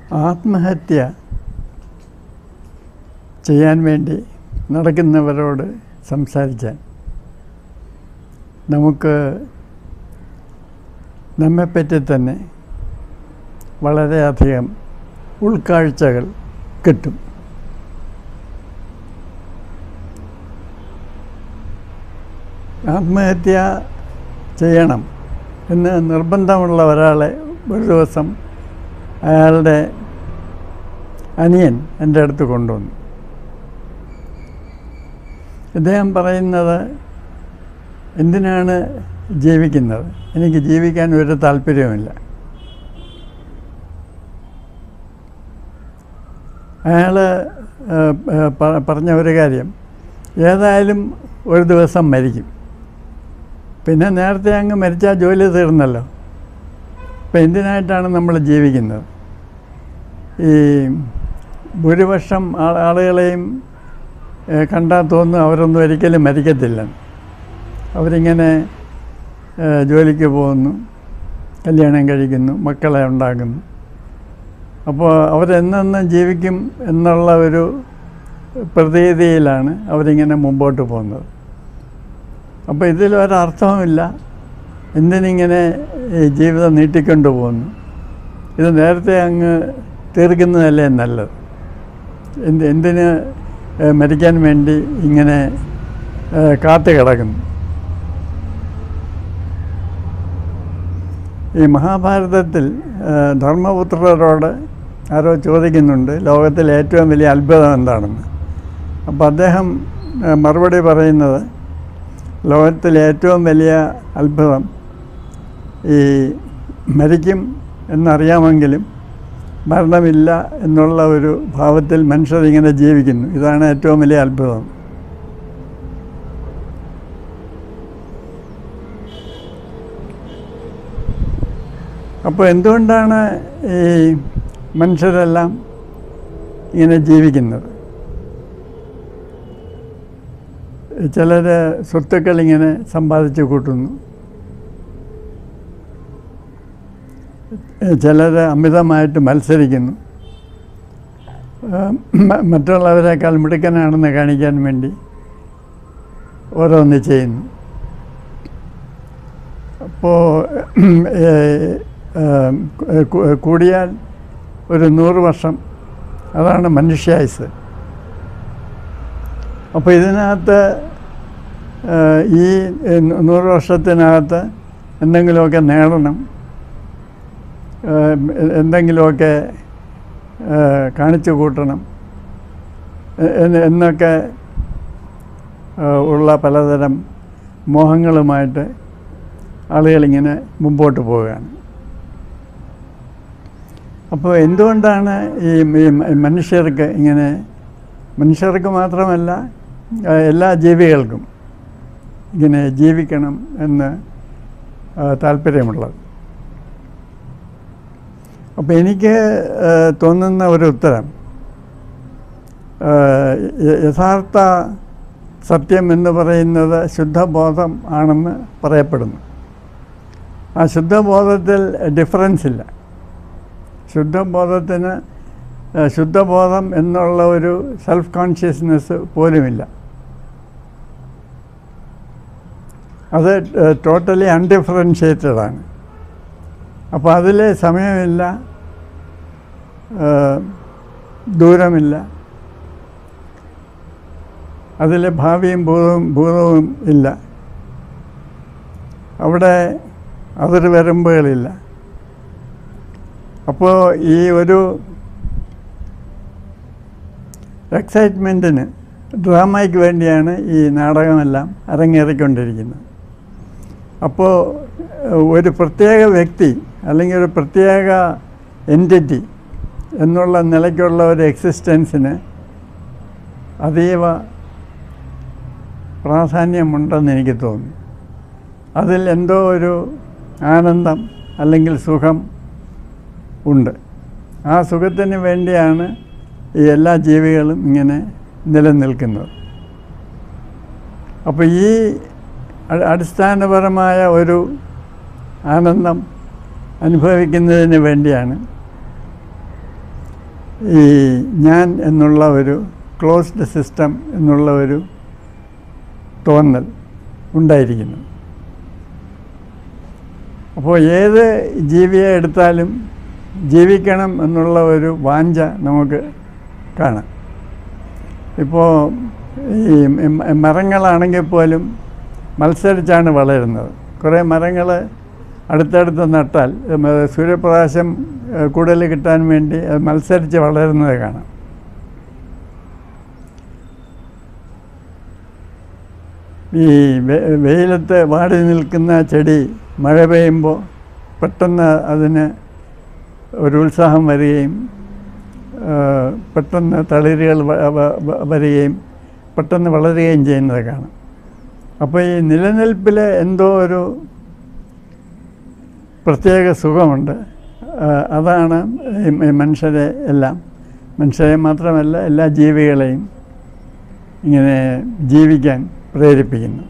ആത്മഹത്യ ചെയ്യാൻ വേണ്ടി നടക്കുന്നവരോട് സംസാരിക്കാൻ നമുക്ക് നമ്മെപ്പറ്റി തന്നെ വളരെയധികം ഉൾക്കാഴ്ചകൾ കിട്ടും ആത്മഹത്യ ചെയ്യണം എന്ന് നിർബന്ധമുള്ള ഒരാളെ ഒരു ദിവസം അയാളുടെ അനിയൻ എൻ്റെ അടുത്ത് കൊണ്ടുവന്നു ഇദ്ദേഹം പറയുന്നത് എന്തിനാണ് ജീവിക്കുന്നത് എനിക്ക് ജീവിക്കാൻ ഒരു താല്പര്യവുമില്ല അയാൾ പറഞ്ഞ ഒരു കാര്യം ഏതായാലും ഒരു ദിവസം മരിക്കും പിന്നെ നേരത്തെ അങ്ങ് മരിച്ചാൽ ജോലി തീർന്നല്ലോ അപ്പം എന്തിനായിട്ടാണ് നമ്മൾ ജീവിക്കുന്നത് ഈ ഭൂരിപക്ഷം ആ- ആളുകളെയും ഏഹ്, കണ്ടാൽ തോന്നും അവരൊന്നും ഒരിക്കലും മരിക്കത്തില്ല അവരിങ്ങനെ ഏഹ്, ജോലിക്ക് പോകുന്നു കല്യാണം കഴിക്കുന്നു മക്കളെ ഉണ്ടാക്കുന്നു അപ്പോൾ അവരെന്നെന്നും ജീവിക്കും എന്നുള്ള ഒരു പ്രതീതിയിലാണ് അവരിങ്ങനെ മുമ്പോട്ട് പോകുന്നത് അപ്പോൾ ഇതിലൊരർത്ഥവുമില്ല എന്തിനിങ്ങനെ ഈ ജീവിതം നീട്ടിക്കൊണ്ടു പോകുന്നു ഇത് നേരത്തെ അങ്ങ് തീർക്കുന്നതല്ലേ നല്ലത് എന്ത് എന്തിന് ഏഹ്, മരിക്കാൻ വേണ്ടി ഇങ്ങനെ ഏഹ്, കാത്തു കിടക്കുന്നു ഈ മഹാഭാരതത്തിൽ ഏഹ്, ധർമ്മപുത്രരോട് ആരോ ചോദിക്കുന്നുണ്ട് ലോകത്തിലെ ഏറ്റവും വലിയ അത്ഭുതം എന്താണെന്ന് അപ്പോൾ അദ്ദേഹം ഏഹ്, മറുപടി പറയുന്നത് ലോകത്തിലെ ഏറ്റവും വലിയ അത്ഭുതം ഈ മരിക്കും എന്നറിയാമെങ്കിലും മരണമില്ല എന്നുള്ള ഒരു ഭാവത്തിൽ മനുഷ്യർ ഇങ്ങനെ ജീവിക്കുന്നു ഇതാണ് ഏറ്റവും വലിയ അത്ഭുതം അപ്പോൾ എന്തുകൊണ്ടാണ് ഈ മനുഷ്യരെല്ലാം ഇങ്ങനെ ജീവിക്കുന്നത് ചിലർ സ്വത്തുക്കൾ ഇങ്ങനെ സമ്പാദിച്ചു കൂട്ടുന്നു ചിലർ അമിതമായിട്ട് മത്സരിക്കുന്നു ഏഹ് മ- മറ്റുള്ളവരെക്കാൾ മിടുക്കനാണെന്ന് കാണിക്കാൻ വേണ്ടി ഓരോന്ന് ചെയ്യുന്നു അപ്പോൾ കൂടിയാൽ ഒരു നൂറ് വർഷം അതാണ് മനുഷ്യായുസ് അപ്പോൾ ഇതിനകത്ത് ഏഹ് ഈ ഏഹ് നൂറ് വർഷത്തിനകത്ത് എന്തെങ്കിലുമൊക്കെ നേടണം ഏഹ് എന്തെങ്കിലുമൊക്കെ ഏഹ് കാണിച്ചു കൂട്ടണം എ- എന്ന് എന്നൊക്കെ ഏഹ് ഉള്ള പലതരം മോഹങ്ങളുമായിട്ട് ആളുകളിങ്ങനെ മുമ്പോട്ട് പോവുകയാണ് അപ്പോൾ എന്തുകൊണ്ടാണ് ഈ ഈ മനുഷ്യർക്ക് ഇങ്ങനെ മനുഷ്യർക്ക് മാത്രമല്ല ആ, എല്ലാ ജീവികൾക്കും ഇങ്ങനെ ജീവിക്കണം എന്ന് ആ, താല്പര്യമുള്ളത് അപ്പോൾ എനിക്ക് ആ, തോന്നുന്ന ഒരു ഉത്തരം ആ, യ- യഥാർത്ഥ സത്യം എന്ന് പറയുന്നത് ശുദ്ധബോധം ആണെന്ന് പറയപ്പെടുന്നു ആ ശുദ്ധബോധത്തിൽ ഡിഫറൻസ് ഇല്ല ശുദ്ധബോധത്തിന് ആ, ശുദ്ധബോധം എന്നുള്ള ഒരു സെൽഫ് കോൺഷ്യസ്നെസ് പോലുമില്ല അത് ടോട്ടലി അൺഡിഫറൻഷ്യേറ്റഡ് ആണ് അപ്പോൾ അതിൽ സമയമില്ല ആ, ദൂരമില്ല അതിൽ ഭാവിയും ഭൂതവും ഭൂതവും ഇല്ല അവിടെ അതിർവരമ്പുകളില്ല അപ്പോൾ ഈ ഒരു എക്സൈറ്റ്മെൻറ്റിന് ഡ്രാമയ്ക്ക് വേണ്ടിയാണ് ഈ നാടകമെല്ലാം അരങ്ങേറിക്കൊണ്ടിരിക്കുന്നത് അപ്പോൾ ഏഹ്, ഒരു പ്രത്യേക വ്യക്തി അല്ലെങ്കിൽ ഒരു പ്രത്യേക എൻറ്റിറ്റി എന്നുള്ള നിലയ്ക്കുള്ള ഒരു എക്സിസ്റ്റൻസിന് അതീവ പ്രാധാന്യമുണ്ടെന്ന് എനിക്ക് തോന്നുന്നു അതിൽ എന്തോ ഒരു ആനന്ദം അല്ലെങ്കിൽ സുഖം ഉണ്ട് ആ സുഖത്തിന് വേണ്ടിയാണ് ഈ എല്ലാ ജീവികളും ഇങ്ങനെ നിലനിൽക്കുന്നത് അപ്പോൾ ഈ അ- അടിസ്ഥാനപരമായ ഒരു ആനന്ദം അനുഭവിക്കുന്നതിന് വേണ്ടിയാണ് ഈ ഞാൻ എന്നുള്ള ഒരു ക്ലോസ്ഡ് സിസ്റ്റം എന്നുള്ള ഒരു തോന്നൽ ഉണ്ടായിരിക്കുന്നു അപ്പോൾ ഏത് ജീവിയെ എടുത്താലും ജീവിക്കണം എന്നുള്ള ഒരു വാഞ്ച നമുക്ക് കാണാം ഇപ്പോൾ ഈ മ- മരങ്ങളാണെങ്കിൽ പോലും മത്സരിച്ചാണ് വളരുന്നത് കുറേ മരങ്ങൾ അടുത്തടുത്ത് നട്ടാൽ ഉം, അത് സൂര്യപ്രകാശം ഏഹ്, കൂടുതൽ കിട്ടാൻ വേണ്ടി അത് മത്സരിച്ച് വളരുന്നത് കാണാം ഈ വെ- വെയിലത്ത് വാടി നിൽക്കുന്ന ചെടി മഴ പെയ്യുമ്പോൾ പെട്ടെന്ന് അതിന് ഒരു ഉത്സാഹം വരികയും ആ, പെട്ടെന്ന് തളിരുകൾ വ- വ- വ- വരികയും പെട്ടെന്ന് വളരുകയും ചെയ്യുന്നത് കാണാം അപ്പോൾ ഈ നിലനിൽപ്പിൽ എന്തോ ഒരു പ്രത്യേക സുഖമുണ്ട് ആ, അതാണ് ഈ ഈ മനുഷ്യരെ എല്ലാം മനുഷ്യരെ മാത്രമല്ല എല്ലാ ജീവികളെയും ഇങ്ങനെ ജീവിക്കാൻ പ്രേരിപ്പിക്കുന്നു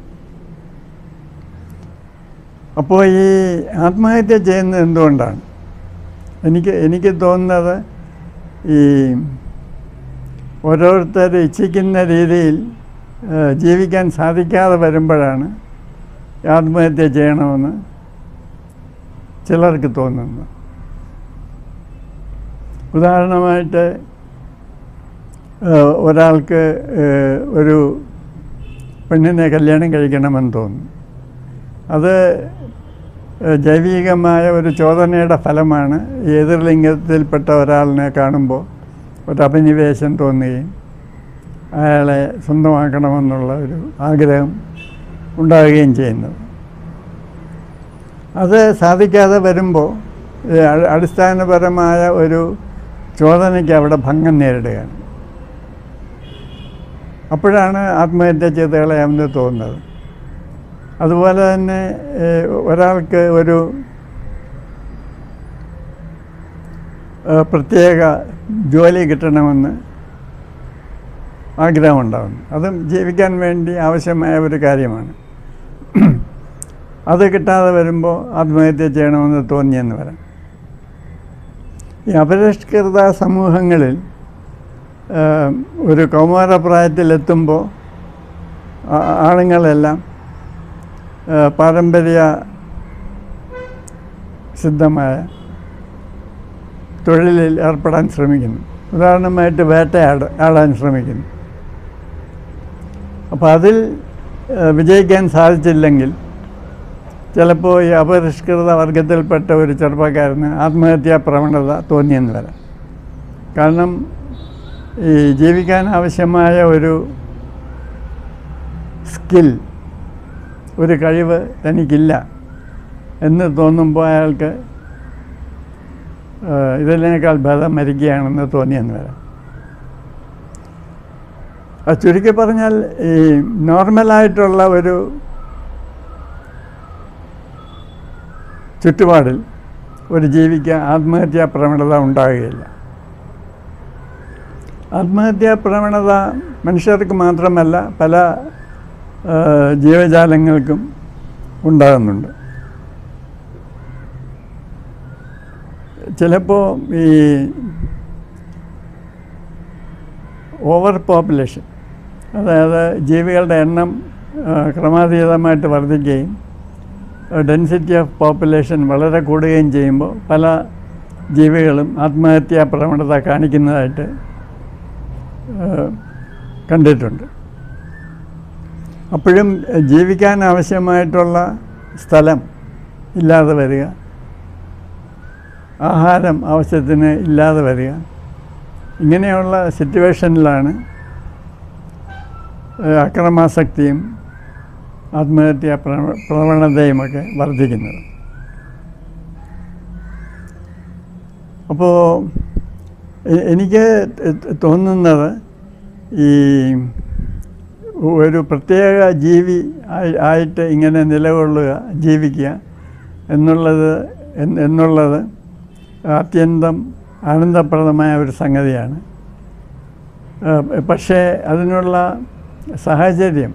അപ്പോൾ ഈ ആത്മഹത്യ ചെയ്യുന്നത് എന്തുകൊണ്ടാണ് എനിക്ക് എനിക്ക് തോന്നുന്നത് ഈ ഓരോരുത്തർ ഇച്ഛിക്കുന്ന രീതിയിൽ ആ, ജീവിക്കാൻ സാധിക്കാതെ വരുമ്പോഴാണ് ആത്മഹത്യ ചെയ്യണമെന്ന് ചിലർക്ക് തോന്നുന്നു ഉദാഹരണമായിട്ട് ആ, ഒരാൾക്ക് ആ, ഒരു പെണ്ണിനെ കല്യാണം കഴിക്കണമെന്ന് തോന്നുന്നു അത് ഏഹ്, ജൈവികമായ ഒരു ചോദനയുടെ ഫലമാണ് ഈ എതിർലിംഗത്തിൽപ്പെട്ട ഒരാളിനെ കാണുമ്പോൾ ഒരു അഭിനിവേശം തോന്നുകയും അയാളെ സ്വന്തമാക്കണമെന്നുള്ള ഒരു ആഗ്രഹം ഉണ്ടാകുകയും ചെയ്യുന്നത് അത് സാധിക്കാതെ വരുമ്പോൾ ഈ അ- അടിസ്ഥാനപരമായ ഒരു ചോദനയ്ക്ക് അവിടെ ഭംഗം നേരിടുകയാണ് അപ്പോഴാണ് ആത്മഹത്യ ചെയ്ത് കളയാമെന്ന് തോന്നുന്നത് അതുപോലെ തന്നെ ഏഹ്, ഒരാൾക്ക് ഒരു ഏഹ്, പ്രത്യേക ജോലി കിട്ടണമെന്ന് ആഗ്രഹമുണ്ടാകുന്നു അതും ജീവിക്കാൻ വേണ്ടി ആവശ്യമായ ഒരു കാര്യമാണ് അത് കിട്ടാതെ വരുമ്പോൾ ആത്മഹത്യ ചെയ്യണമെന്ന് തോന്നിയെന്ന് വരാം ഈ അപരിഷ്കൃത സമൂഹങ്ങളിൽ ഏഹ്, ഒരു കൗമാരപ്രായത്തിലെത്തുമ്പോൾ ആ- ആണുങ്ങളെല്ലാം ഏഹ്, പാരമ്പര്യ സിദ്ധമായ തൊഴിലിൽ ഏർപ്പെടാൻ ശ്രമിക്കുന്നു ഉദാഹരണമായിട്ട് വേട്ടയാട ആടാൻ ശ്രമിക്കുന്നു അപ്പോൾ അതിൽ ഏഹ്, വിജയിക്കാൻ സാധിച്ചില്ലെങ്കിൽ ചിലപ്പോൾ ഈ അപരിഷ്കൃത വർഗത്തിൽപ്പെട്ട ഒരു ചെറുപ്പക്കാരന് ആത്മഹത്യാ പ്രവണത തോന്നിയെന്ന് വരാം കാരണം ഈ ജീവിക്കാൻ ആവശ്യമായ ഒരു സ്കിൽ ഒരു കഴിവ് തനിക്കില്ല എന്ന് തോന്നുമ്പോൾ അയാൾക്ക് ഏഹ്, ഇതിനേക്കാൾ ഭേദം മരിക്കുകയാണെന്ന് തോന്നിയെന്ന് വരാം അത് ചുരുക്കി പറഞ്ഞാൽ ഈ നോർമലായിട്ടുള്ള ഒരു ചുറ്റുപാടിൽ ഒരു ജീവിക്ക് ആത്മഹത്യാ പ്രവണത ഉണ്ടാകുകയില്ല ആത്മഹത്യാ പ്രവണത മനുഷ്യർക്ക് മാത്രമല്ല പല ആ, ജീവജാലങ്ങൾക്കും ഉണ്ടാകുന്നുണ്ട് ചിലപ്പോൾ ഈ ഓവർ പോപ്പുലേഷൻ അതായത് ജീവികളുടെ എണ്ണം ആ, ക്രമാതീതമായിട്ട് വർദ്ധിക്കുകയും ഡെൻസിറ്റി ഓഫ് പോപ്പുലേഷൻ വളരെ കൂടുകയും ചെയ്യുമ്പോൾ പല ജീവികളും ആത്മഹത്യാ പ്രവണത കാണിക്കുന്നതായിട്ട് ആ, കണ്ടിട്ടുണ്ട് അപ്പോഴും എഹ്, ജീവിക്കാൻ ആവശ്യമായിട്ടുള്ള സ്ഥലം ഇല്ലാതെ വരിക ആഹാരം ആവശ്യത്തിന് ഇല്ലാതെ വരിക ഇങ്ങനെയുള്ള സിറ്റുവേഷനിലാണ് ഏഹ്, അക്രമാസക്തിയും ആത്മഹത്യാ പ്രവ- പ്രവണതയുമൊക്കെ വർദ്ധിക്കുന്നത് അപ്പോൾ എ- എനിക്ക് ത- തോന്നുന്നത് ഈ ഒരു പ്രത്യേക ജീവി ആയി- ആയിട്ട് ഇങ്ങനെ നിലകൊള്ളുക ജീവിക്കുക എന്നുള്ളത് എന്ന് എന്നുള്ളത് അത്യന്തം ആനന്ദപ്രദമായ ഒരു സംഗതിയാണ് ആ, പക്ഷേ അതിനുള്ള സാഹചര്യം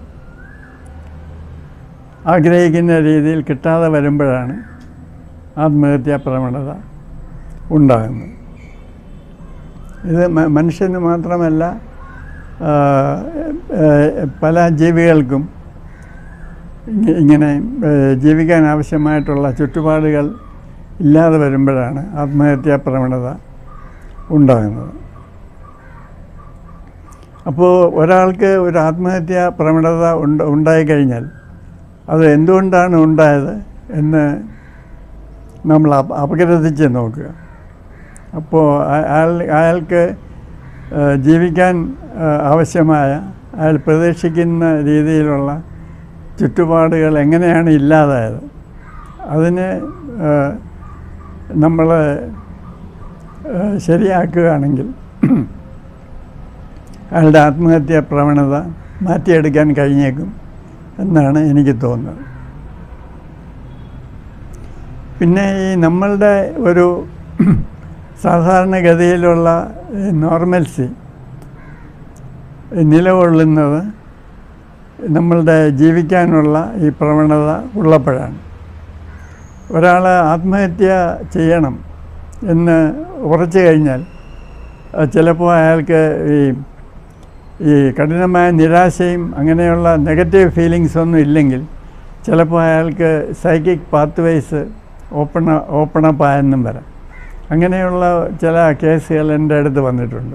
ആഗ്രഹിക്കുന്ന രീതിയിൽ കിട്ടാതെ വരുമ്പോഴാണ് ആത്മഹത്യാ പ്രവണത ഉണ്ടാകുന്നത് ഇത് മ- മനുഷ്യന് മാത്രമല്ല ആ, ഏ, പല ജീവികൾക്കും ഇങ്ങ- ഇങ്ങനെ ഏ, ജീവിക്കാൻ ആവശ്യമായിട്ടുള്ള ചുറ്റുപാടുകൾ ഇല്ലാതെ വരുമ്പോഴാണ് ആത്മഹത്യാ പ്രവണത ഉണ്ടാകുന്നത് അപ്പോൾ ഒരാൾക്ക് ഒരു ആത്മഹത്യാ പ്രവണത ഉണ്ട് ഉണ്ടായിക്കഴിഞ്ഞാൽ അത് എന്തുകൊണ്ടാണ് ഉണ്ടായത് എന്ന് നമ്മൾ അപ- അപഗ്രഥിച്ച് നോക്കുക അപ്പോൾ അ- അയാൾ അയാൾക്ക് ആ, ജീവിക്കാൻ ആ, ആവശ്യമായ അയാൾ പ്രതീക്ഷിക്കുന്ന രീതിയിലുള്ള ചുറ്റുപാടുകൾ എങ്ങനെയാണ് ഇല്ലാതായത് അതിന് നമ്മൾ ശരിയാക്കുകയാണെങ്കിൽ അയാളുടെ ആത്മഹത്യാ പ്രവണത മാറ്റിയെടുക്കാൻ കഴിഞ്ഞേക്കും എന്നാണ് എനിക്ക് തോന്നുന്നത് പിന്നെ ഈ നമ്മളുടെ ഒരു സാധാരണഗതിയിലുള്ള നോർമൽസി നിലകൊള്ളുന്നത് നമ്മളുടെ ജീവിക്കാനുള്ള ഈ പ്രവണത ഉള്ളപ്പോഴാണ് ഒരാൾ ആത്മഹത്യ ചെയ്യണം എന്ന് ഉറച്ചു കഴിഞ്ഞാൽ അത് ചിലപ്പോൾ അയാൾക്ക് ഈ ഈ കഠിനമായ നിരാശയും അങ്ങനെയുള്ള നെഗറ്റീവ് ഫീലിങ്സ് ഒന്നും ഇല്ലെങ്കിൽ ചിലപ്പോൾ അയാൾക്ക് സൈക്കിക് പാത്വേസ് ഓപ്പൺ ഓപ്പണപ്പ് ആയെന്നും വരാം അങ്ങനെയുള്ള ചില കേസുകൾ എൻ്റെ അടുത്ത് വന്നിട്ടുണ്ട്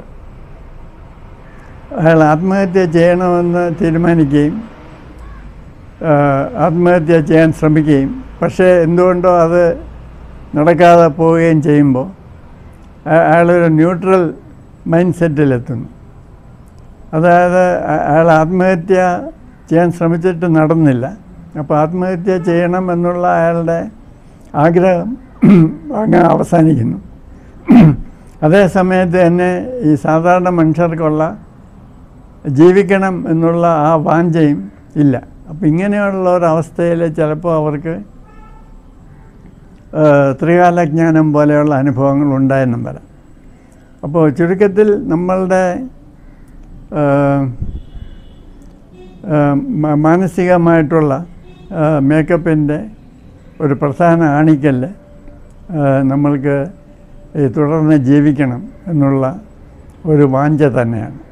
അയാൾ ആത്മഹത്യ ചെയ്യണമെന്ന് തീരുമാനിക്കുകയും ആ, ആത്മഹത്യ ചെയ്യാൻ ശ്രമിക്കുകയും പക്ഷേ എന്തുകൊണ്ടോ അത് നടക്കാതെ പോവുകയും ചെയ്യുമ്പോൾ അയ- അയാളൊരു ന്യൂട്രൽ മൈൻഡ് സെറ്റിലെത്തുന്നു അതായത് അ- അയാൾ ആത്മഹത്യ ചെയ്യാൻ ശ്രമിച്ചിട്ട് നടന്നില്ല അപ്പോൾ ആത്മഹത്യ ചെയ്യണം എന്നുള്ള അയാളുടെ ആഗ്രഹം അങ്ങ് അവസാനിക്കുന്നു അതേ സമയത്ത് തന്നെ ഈ സാധാരണ മനുഷ്യർക്കുള്ള ജീവിക്കണം എന്നുള്ള ആ വാഞ്ചയും ഇല്ല അപ്പം ഇങ്ങനെയുള്ള ഒരവസ്ഥയിൽ ചിലപ്പോൾ അവർക്ക് ആ, ത്രികാലജ്ഞാനം പോലെയുള്ള അനുഭവങ്ങൾ ഉണ്ടായെന്നും വരാം അപ്പോൾ ചുരുക്കത്തിൽ നമ്മളുടെ ആ, ആ, മ- മാനസികമായിട്ടുള്ള മേക്കപ്പിൻ്റെ ഒരു പ്രധാന ആണിക്കല്ല് ആ, നമ്മൾക്ക് ഈ തുടർന്ന് ജീവിക്കണം എന്നുള്ള ഒരു വാഞ്ച തന്നെയാണ്